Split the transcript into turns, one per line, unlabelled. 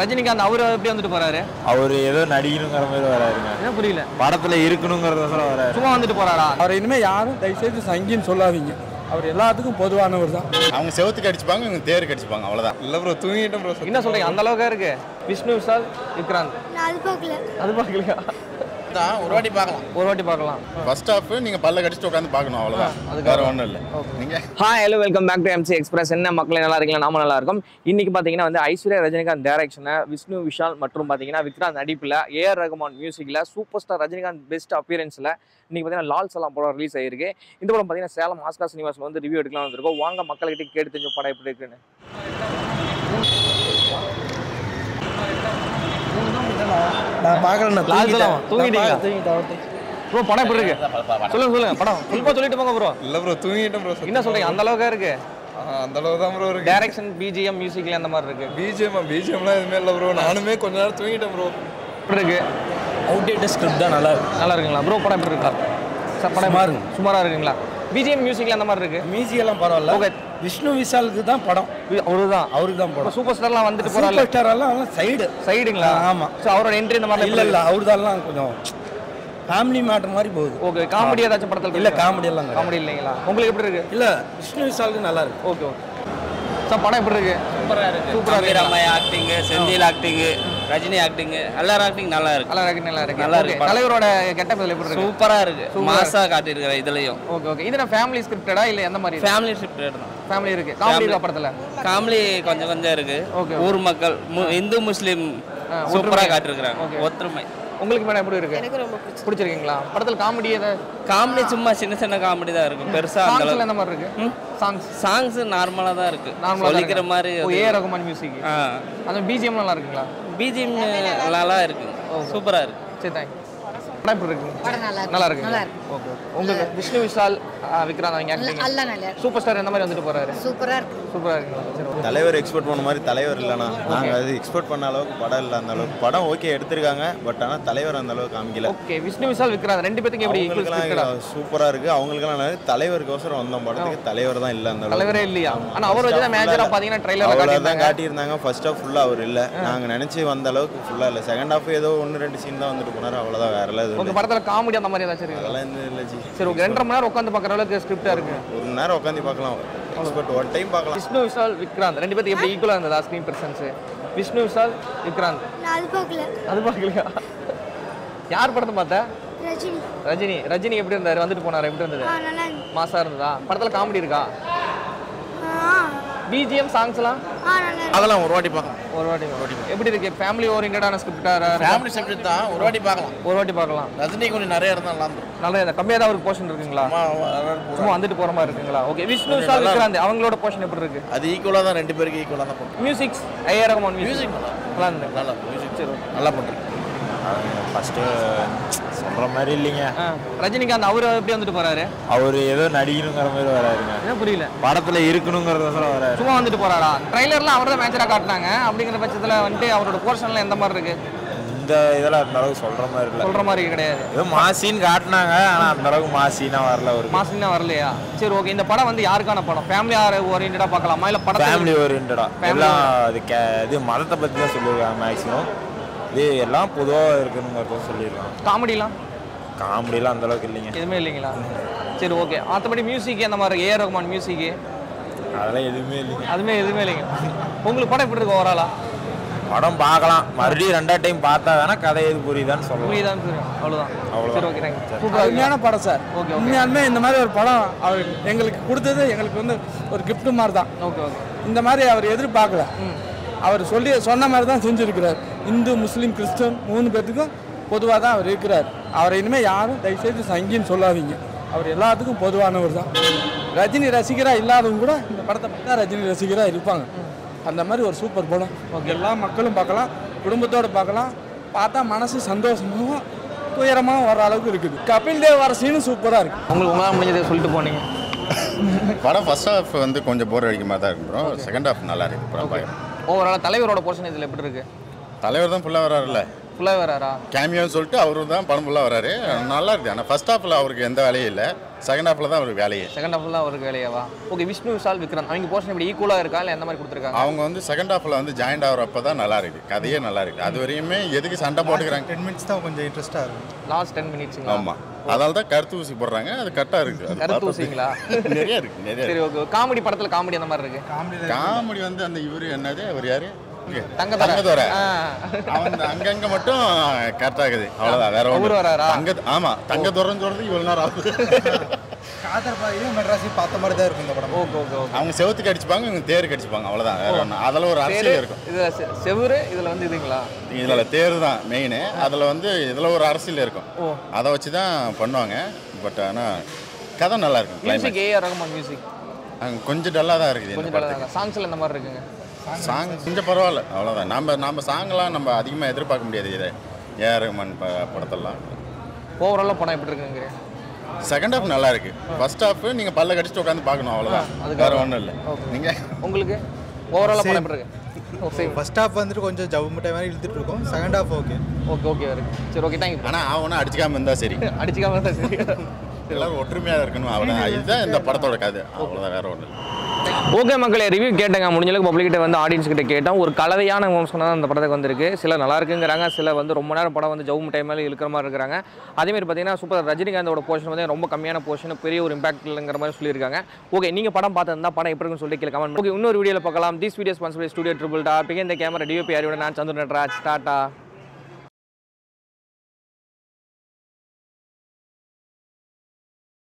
ரஜினிகாந்த் அவர் எப்படி வந்துட்டு போறாரு
அவர் ஏதோ நடிக்கணுங்கிற மாதிரி வராருங்க
என்ன புரியல
படத்துல இருக்கணுங்கிறதோசரம் வராரு
சும்மா வந்துட்டு போறாரா
அவரை இனிமேல் யாரும் தயவுசெய்து சங்கின்னு சொல்லாதீங்க அவர் எல்லாத்துக்கும் பொதுவானவர் தான்
அவங்க செவத்துக்கு அடிச்சுப்பாங்க இவங்க தேருக்கு அடிச்சுப்பாங்க அவ்வளோதான் இல்லை ப்ரோ தூங்கிட்டேன் ப்ரோ
என்ன சொல்றீங்க அந்த அளவுக்கு இருக்கு விஷ்ணு விஷால் விக்ராந்த்
நான் அது பார்க்கல
அது பார்க்கலையா
தான் ஒரு வாட்டி பார்க்கலாம்
ஒரு வாட்டி பார்க்கலாம்
ஃபர்ஸ்ட் ஹாஃப் நீங்கள் பல்ல கடிச்சிட்டு உட்காந்து பார்க்கணும் அவ்வளோதான்
அதுக்காக.
வேற ஒன்றும் இல்லை நீங்கள்
hi hello welcome back to MC Express என்ன மக்களே நல்லா இருக்கீங்களா நாம நல்லா இருக்கும் இன்னைக்கு பார்த்தீங்கன்னா வந்து ஐஸ்வர்யா ரஜினிகாந்த் டைரக்ஷனை விஷ்ணு விஷால் மற்றும் பார்த்தீங்கன்னா விக்ராந்த் நடிப்பில் ஏஆர் ரகுமான் மியூசிக்கில் சூப்பர் ஸ்டார் ரஜினிகாந்த் பெஸ்ட் அப்பியரன்ஸில் இன்னைக்கு பார்த்தீங்கன்னா லால் சலாம் படம் ரிலீஸ் ஆயிருக்கு இந்த படம் பார்த்தீங்கன்னா சேலம் ஆஸ்கா சினிமாஸில் வந்து ரிவ்யூ எடுக்கலாம் வந்திருக்கோம் வாங்க மக்கள்கிட்ட கேட்டு தெரிஞ்ச படம் எப்படி இருக்குன்னு
நான் பார்க்கல
லால் சலாம் தூங்கிட்டீங்களா ப்ரோ படம் எப்படி இருக்கு சொல்லுங்க சொல்லுங்க படம் ஃபுல்லாக சொல்லிட்டு போங்க ப்ரோ
இல்லை ப்ரோ தூங்கிட்டேன் ப்ரோ
என்ன சொல்றீங்க அந்த அளவுக்கு இருக்கு
அந்த அளவு தான் ப்ரோ இருக்கு
டைரக்ஷன் பிஜிஎம் மியூசிக்ல அந்த மாதிரி இருக்கு
பிஜிஎம் பிஜிஎம்லாம் எதுவுமே இல்லை ப்ரோ நானுமே கொஞ்ச நேரம் தூங்கிட்டேன் ப்ரோ
எப்படி இருக்கு
அவுடேட்டட் ஸ்கிரிப்ட் தான் நல்லா இருக்கு
நல்லா இருக்குங்களா ப்ரோ படம் எப்படி இருக்கா சார் படம்
சுமார் இருக்கு.
சுமாரா இருக்குங்களா பிஜிஎம் மியூசிக்ல அந்த மாதிரி இருக்கு
மியூசிக்கெல்லாம் பரவாயில்ல
Okay.
விஷ்ணு விஷாலுக்கு தான் படம்
அவருதான்
அவருக்கு தான்
இப்போ
படம்
சூப்பர் ஸ்டார்லாம் வந்துட்டு போறாங்க
சூப்பர் ஸ்டார் எல்லாம் சைடு
சைடுங்களா
ஆமா.
ஸோ அவரோட என்ட்ரி இந்த மாதிரி
இல்ல இல்ல அவருதெல்லாம் கொஞ்சம் ஃபேமிலி மேட்டர் மாதிரி போகுது
ஓகே காமெடி ஏதாச்சும் படத்தில்
இல்ல காமெடி எல்லாம் கிடையாது.
காமெடி இல்லைங்களா உங்களுக்கு எப்படி இருக்கு
இல்ல விஷ்ணு விஷாலுக்கு நல்லா இருக்கு
ஓகே ஓகே சார் படம் எப்படி இருக்கு சூப்பரா இருக்கு சூப்பரா இருக்கு
ரம்மாய் acting Senthil acting Rajini acting எல்லாரும் ஆக்டிங் நல்லா இருக்கு
நல்லா இருக்கு நல்லா இருக்கு
நல்லா
Okay.
இருக்கு.
தலைவரோட கெட்டப் எப்படி இருக்கு
சூப்பரா இருக்கு மாசா காட்டியிருக்கிற இதுலயும்
ஓகே ஓகே இது நான் ஃபேமிலி ஸ்கிரிப்டடா இல்ல எந்த மாதிரி
ஃபேமிலி ஷிஃப்ட் தான்
ஃபேமிலி இருக்கு காமெடி இருக்கா படத்துல
ஃபேமிலி கொஞ்சம் கொஞ்சம் இருக்கு
Okay.
ஊர் மக்கள் மு- இந்து முஸ்லீம்
ஆ,
சூப்பரா
ஒற்றுமை.
காட்டியிருக்கிறாங்க
Okay.
ஒற்றுமை
உங்களுக்கு மேடம் எப்படி இருக்கு
எனக்கு ரொம்ப பிடிச்சி
பிடிச்சிருக்கீங்களா படத்துல காமெடி ஏதாவது
காமெடி சும்மா சின்ன சின்ன காமெடி தான் இருக்கும் பெருசா அந்த
சாங்ஸ்ல
அளவுக்கு
எந்த மாதிரி இருக்கு சாங்ஸ்
சாங்ஸ் நார்மலா தான் இருக்கு
நார்மலா
சொல்லிக்கிற மாதிரி
ஓ ஏ ரகுமான் மியூசிக் அந்த பிஜிஎம் நல்லா இருக்குங்களா
பிஜிஎம் நல்லா இருக்கு சூப்பரா இருக்கு
சரி தேங்க் படம் எப்படி இருக்கு
படம் நல்லா இருக்கு.
நல்லா இருக்கு
நல்லா இருக்கு.
ஓகே ஓகே உங்களுக்கு விஷ்ணு விஷால் ஆ, விக்ராந்த் அவங்க ஆக்டிங்
எல்லாம் நல்லா இருக்கு
சூப்பர் ஸ்டார் எந்த மாதிரி வந்துட்டு போறாரு
சூப்பரா இருக்கு
சூப்பரா இருக்குங்களா சரி okay.
தலைவர் எக்ஸ்பெக்ட் பண்ண மாதிரி தலைவர் இல்லைண்ணா நாங்கள் அது எக்ஸ்பெக்ட் பண்ண அளவுக்கு படம் இல்லை அந்த அளவுக்கு படம் ஓகே எடுத்திருக்காங்க பட் ஆனால் தலைவர் அந்த அளவுக்கு காமிக்கல
ஓகே விஷ்ணு விஷால் விக்ராந்த் ரெண்டு பேத்துக்கு எப்படி ஈக்குவல் ஸ்கிரிப்டடா
அவங்களுக்கெல்லாம் சூப்பரா இருக்கு அவங்களுக்கெல்லாம் நல்லா இருக்கு. தலைவருக்கோசரம் வந்த படத்துக்கு தலைவர் தான் இல்லை அந்த அளவுக்கு
தலைவரே இல்லையா ஆனா அவர் வச்சு தான் மேஜரா பாத்தீங்கன்னா ட்ரைலர்ல
அவ்வளோ தான்
காட்டியிருந்தாங்க
காட்டியிருந்தாங்க ஃபர்ஸ்ட் ஹாஃப் ஃபுல்லாக அவர் இல்லை நாங்கள் நினச்சி வந்த அளவுக்கு ஃபுல்லாக இல்லை செகண்ட் ஹாஃப் ஏதோ ஒன்று ரெண்டு சீன் தான் வந்துட்டு போனார் அவ்வளோதான் வேற எல்லாம் எதுவும்
உங்க
இல்லை.
படத்துல காமெடி அந்த மாதிரி ஏதாச்சும் இருக்கு
அதெல்லாம் எதுவும் இல்லை ஜி
சரி ஓகே ரெண்டரை மணி நேரம் உட்காந்து பார்க்குற அளவுக்கு ஸ்கிரிப்டா இருக்கு
ஒரு மணி நேரம் உட்காந்து பார்க்கலாம் பட் ஒன் டைம் பார்க்கலாம்
விஷ்ணு விஷால் விக்ராந்த் ரெண்டு பேத்துக்கு எப்படி ஈக்குவலா இருந்ததா ஸ்க்ரீன் பிரசன்ஸ் விஷ்ணு விஷால் விக்ராந்த்
நான் அது பார்க்கல
அது பார்க்கலையா யார் படத்தை பார்த்த
ரஜினி
ரஜினி ரஜினி எப்படி இருந்தாரு வந்துட்டு போனாரு எப்படி இருந்தது
ஆ நல்லா இருக்கு
மாசா இருந்ததா படத்துல காமெடி இருக்கா
ஆ
பிஜிஎம் சாங்ஸ்லாம்
ஆ நல்லா இருக்கு
அதெல்லாம் ஒரு வாட்டி பார்க்கலாம்
ஒரு வாட்டி ஒரு வாட்டி எப்படி இருக்கு ஃபேமிலி ஓரியன்டான ஸ்கிரிப்டா
ஃபேமிலி சப்ஜெக்ட் தான் ஒரு வாட்டி பார்க்கலாம்
ஒரு வாட்டி பார்க்கலாம்
ரஜினி கொஞ்சம் நிறைய இருந்தால் நல்லா இருக்கும்
நல்லா இந்த கம்மியாக தான் ஒரு போர்ஷன் இருக்குங்களா சும்மா வந்துட்டு போற மாதிரி இருக்குங்களா ஓகே விஷ்ணு விஷால் விக்ராந்த் அவங்களோட போர்ஷன் எப்படி இருக்கு
அது ஈக்குவலாக தான் ரெண்டு பேருக்கு ஈக்குவலாக தான் பண்ணுறோம்
மியூசிக்ஸ் ஐயா ரகுமான் மியூசிக் நல்லா இருந்தது
நல்லா மியூசிக்
சரி okay.
நல்லா பண்ணுறேன்
ஃபஸ்ட்டு சொல்கிற மாதிரி இல்லைங்க
ஆ, ரஜினிகாந்த் அவர் எப்படி வந்துட்டு போறாரு
அவர் ஏதோ நடிக்கணுங்கிற மாதிரி வராருங்க
என்ன புரியல
படத்தில் இருக்கணுங்கிறதோசரம் வராரு
சும்மா வந்துட்டு போறாரா ட்ரைலர்லாம் அவர் தான் மேட்சரா காட்டினாங்க அப்படிங்கிற பட்சத்துல வந்துட்டு அவரோட போர்ஷன்லாம் எந்த மாதிரி இருக்கு
இந்த இதெல்லாம் அந்த அளவுக்கு சொல்கிற மாதிரி இல்லை
சொல்ற மாதிரி கிடையாது
ஏதோ மாசின்னு காட்டினாங்க ஆனால் அந்த அளவுக்கு மாசினா வரல ஒரு
மாசம் வரலையா சரி ஓகே இந்த படம் வந்து யாருக்கான படம் ஃபேமிலி ஓரியன்டா பார்க்கலாமா இல்ல படத்தை
ஃபேமிலி ஓரியன்டா
Family
எல்லாம் அது கே இது மதத்தை பற்றி தான் சொல்லியிருக்காங்க மேக்ஸிமம் இது எல்லாம் பொதுவாக இருக்கணுங்கிறத சொல்லியிருக்காங்க
காமெடிலாம்
காமெடியெலாம் அந்த அளவுக்கு இல்லைங்க
எதுவுமே இல்லைங்களா சரி ஓகே மற்றபடி மியூசிக் அந்த மாதிரி ஏ ரகுமான் மியூசிக்
அதெல்லாம் எதுவுமே இல்லைங்க
அதுவுமே எதுவுமே இல்லைங்க உங்களுக்கு படம் எப்படி இருக்கு ஓவராலா
படம் பார்க்கலாம் மறுபடியும் ரெண்டாவது டைம் பார்த்தா வேணா கதை எது புரியுதான்னு சொல்லலாம்
புரியுதான்னு தெரியும் அவ்வளோதான்
அவ்வளவுதான்.
சரி ஓகே தேங்க்யூ சூப்பராக
அருமையான படம் சார்
Okay, okay.
உண்மையாலுமே இந்த மாதிரி ஒரு படம் அவர் எங்களுக்கு கொடுத்தது எங்களுக்கு வந்து ஒரு gift மாதிரி தான்
ஓகே ஓகே
இந்த மாதிரி அவர் எதிர்பார்க்கல அவர் சொல்லி சொன்ன மாதிரி தான் செஞ்சிருக்கிறார் இந்து முஸ்லீம் கிறிஸ்டின் மூணு பேர்த்துக்கும் பொதுவாக தான் அவர் இருக்கிறார் அவரை இனிமேல் யாரும் தயவுசெய்து சங்கின்னு சொல்லாதீங்க அவர் எல்லாத்துக்கும் பொதுவானவர் தான் ரஜினி ரசிகராக இல்லாதவங்க கூட இந்த படத்தை பார்த்தா ரஜினி ரசிகராக இருப்பாங்க அந்த மாதிரி ஒரு சூப்பர் படம் எல்லா மக்களும் பார்க்கலாம் குடும்பத்தோடு பார்க்கலாம் பார்த்தா மனசு சந்தோஷமாகவும் துயரமாகவும் வர அளவுக்கு இருக்குது கபில் தேவ் வர சீனும் சூப்பராக இருக்குது
உங்களுக்கு உங்களால் முடிஞ்சதை சொல்லிட்டு போனீங்க
படம் ஃபர்ஸ்ட் ஹாஃப் வந்து கொஞ்சம் போர் அடிக்க மாதிரி தான் இருக்கும் ப்ரோ செகண்ட் ஹாஃப் நல்லா இருக்கு படம் பாருங்க
ஓவரால் தலைவரோட போர்ஷன் இதில் எப்படி இருக்கு
தலைவர் தான் ஃபுல்லாக வராருல்ல
ஃபுல்லாக வராரா
கேமியோன்னு சொல்லிட்டு அவரு தான் படம் ஃபுல்லாக வராரு நல்லா இருக்கு ஆனால் ஃபர்ஸ்ட் ஹாஃபில் அவருக்கு எந்த வேலையும் இல்லை செகண்ட் ஹாஃபில் தான் அவருக்கு வேலையே
செகண்ட் ஹாஃப் தான் அவருக்கு வேலையாவா ஓகே விஷ்ணு விஷால் விக்ராந்த் அவங்க போர்ஷன் இப்படி ஈக்குவலாக இருக்கா இல்லை எந்த மாதிரி கொடுத்துருக்காங்க
அவங்க வந்து செகண்ட் ஹாஃபில் வந்து ஜாயிண்ட் ஆகிறப்ப தான் நல்லா இருக்கு கதையே நல்லா இருக்கு அது வரையுமே எதுக்கு சண்டை போட்டுக்கிறாங்க
டென் மினிட்ஸ் தான் கொஞ்சம் இன்ட்ரெஸ்ட்டாக இருக்கும்
லாஸ்ட் டென் மினிட்ஸுங்களா
ஆமாம் அதனால தான் கருத்து ஊசி போடுறாங்க அது கரெக்டாக இருக்கு அது
கருத்து
பார்த்தா
ஊசிங்களா?
நிறைய இருக்கு நிறைய
சரி ஓகே காமெடி படத்தில் காமெடி அந்த மாதிரி இருக்கு
காமெடியில்
காமெடி வந்து அந்த இவரு என்னது அவர் யாரு
தங்கதொரை.
தங்கதொரை
ஆ.
அவன் அங்கங்க மட்டும் கரெக்டாக இருக்குது அவ்வளோதான் வேற
அவரு
ஒன்று
வராரா?
தங்க ஆமா தங்கதொரைன்னு சொல்றது இவ்வளோ நேரம் ஆகுது
காதர் பாயும் மெட்ராஸையும் பார்த்த மாதிரி தான் இருக்கும் இந்த படம்
ஓகே ஓகே ஓகே
அவங்க செவத்துக்கு அடிச்சுப்பாங்க இவங்க தேருக்கு அடிச்சுப்பாங்க அவ்வளோதான் வேற ஒன்று அதில் ஒரு
பேரு
அரசியல் இருக்கும்
இதுல செ- செவுரு இதுல வந்து இதுங்களா
இதில் தேர் தான் மெயின் அதில் வந்து இதில் ஒரு அரசியல் இருக்கும்
ஓ.
அதை வச்சு தான் பண்ணுவாங்க பட் ஆனால் கதை நல்லா இருக்கும்
music
climax
AR Rahman music
அங்கே கொஞ்சம் டல்லாக தான் இருக்குது இந்த
கொஞ்சம்
படத்துக்கு
சாங்ஸ்ல இந்த மாதிரி இருக்குங்க
சாங் கொஞ்சம் பரவாயில்ல அவ்வளோதான் நம்ம நம்ம சாங்லாம் நம்ம அதிகமாக எதிர்பார்க்க முடியாது இதை ஏஆர் ரஹ்மான் ப படத்தெல்லாம்
ஓவராலாக படம் எப்படி இருக்குங்க
செகண்ட் ஹாஃப் நல்லா இருக்கு ஃபர்ஸ்ட் ஹாஃப் நீங்கள் பல்ல கடிச்சிட்டு உட்காந்து பார்க்கணும் அவ்வளோதான்
அதுக்காக.
வேற ஒன்றும் இல்லை
Okay.
நீங்கள்
உங்களுக்கு ஓவராலாக படம் எப்படி இருக்கு ஓ சரி
ஃபர்ஸ்ட் ஹாஃப் வந்துட்டு கொஞ்சம் ஜவு முட்டை மாதிரி இழுத்துட்டு இருக்கும் second half okay
okay okay இருக்கு சரி ஓகே தேங்க்யூ
ஆனால் அவனா அடிச்சுக்காம இருந்தால் சரி
அடிச்சுக்காம இருந்தா சரி
எல்லாரும் ஒற்றுமையாக இருக்கணும் அவ்வளோதான் இதுதான் இந்த படத்தோட கதை அவ்வளோதான் வேற ஒன்றும் இல்லை
ஓகே மக்களே ரிவ்யூ கேட்டேங்க முடிஞ்ச அளவுக்கு பப்ளிக் கிட்ட வந்து ஆடியன்ஸ் கிட்ட கேட்டோம் ஒரு கலவையான விமர்சனம் தான் அந்த படத்துக்கு வந்திருக்கு சில நல்லா இருக்குங்கிறாங்க சில வந்து ரொம்ப நேரம் படம் வந்து ஜவு டைம் மேலே இருக்கிற மாதிரி இருக்கிறாங்க அதே மாதிரி பார்த்தீங்கன்னா சூப்பர் ரஜினிகாந்தோட போர்ஷன் வந்து ரொம்ப கம்மியான போர்ஷன் பெரிய ஒரு இம்பாக்ட் இல்லைங்கிற மாதிரி சொல்லியிருக்காங்க ஓகே நீங்கள் படம் பார்த்துருந்தா படம் எப்படி இருக்குன்னு சொல்லிட்டு கீழே கமெண்ட் ஓகே இன்னொரு வீடியோவில் பார்க்கலாம் this videos sponsor studio triple டா பிகே இந்த கேமரா டிஓபி அறிவுடன் நான் சந்திர நட்ராஜ் டாட்டா